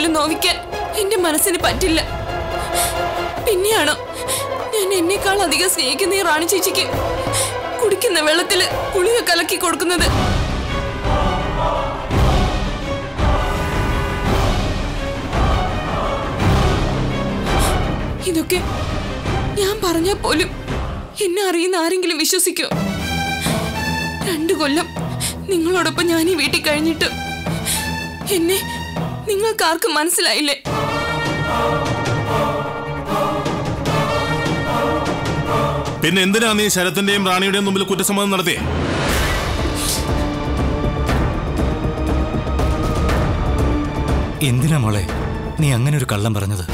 പോലും നോവിക്കാൻ എന്റെ മനസ്സിന് പറ്റില്ല പിന്നെയാണോ ഞാൻ എന്നെക്കാൾ അധികം സ്നേഹിക്കുന്ന ഈ റാണി ചേച്ചിക്ക് കുടിക്കുന്ന വെള്ളത്തില് കുളിക കലക്കി കൊടുക്കുന്നത് ഇതൊക്കെ ഞാൻ പറഞ്ഞാൽ പോലും എന്നെ അറിയുന്ന ആരെങ്കിലും വിശ്വസിക്കോ രണ്ടു കൊല്ലം നിങ്ങളോടൊപ്പം ഞാൻ ഈ വീട്ടിൽ കഴിഞ്ഞിട്ട് എന്നെ നിങ്ങൾക്കാർക്കും മനസ്സിലായില്ലേ പിന്നെ എന്തിനാ നീ ശരത്തിന്റെയും റാണിയുടെയും മുമ്പിൽ കുറ്റസമ്മതം നടത്തിയേ എന്തിനാ മോളെ നീ അങ്ങനെ ഒരു കള്ളം പറഞ്ഞത്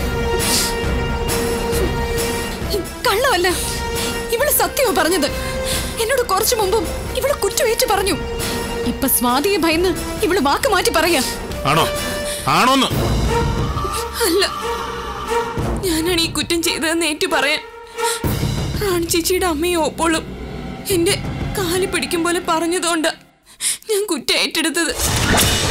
കള്ളമല്ല ഇവള് സത്യമോ പറഞ്ഞത് എന്നോട് കുറച്ചു മുമ്പും ഇവള് കുറ്റമേറ്റു പറഞ്ഞു ഇപ്പൊ സ്വാതിയെ ഭയന്ന് ഇവള് വാക്ക് മാറ്റി പറയാ ആണോ ആണോന്ന് അല്ല ഞാനാണ് ഈ കുറ്റം ചെയ്തതെന്ന് ഏറ്റു പറയാൻ റാണി ചേച്ചിയുടെ അമ്മയും ഓപ്പോളും എന്റെ കാല് പിടിക്കും പോലെ പറഞ്ഞതുകൊണ്ട് ഞാൻ കുറ്റം ഏറ്റെടുത്തത്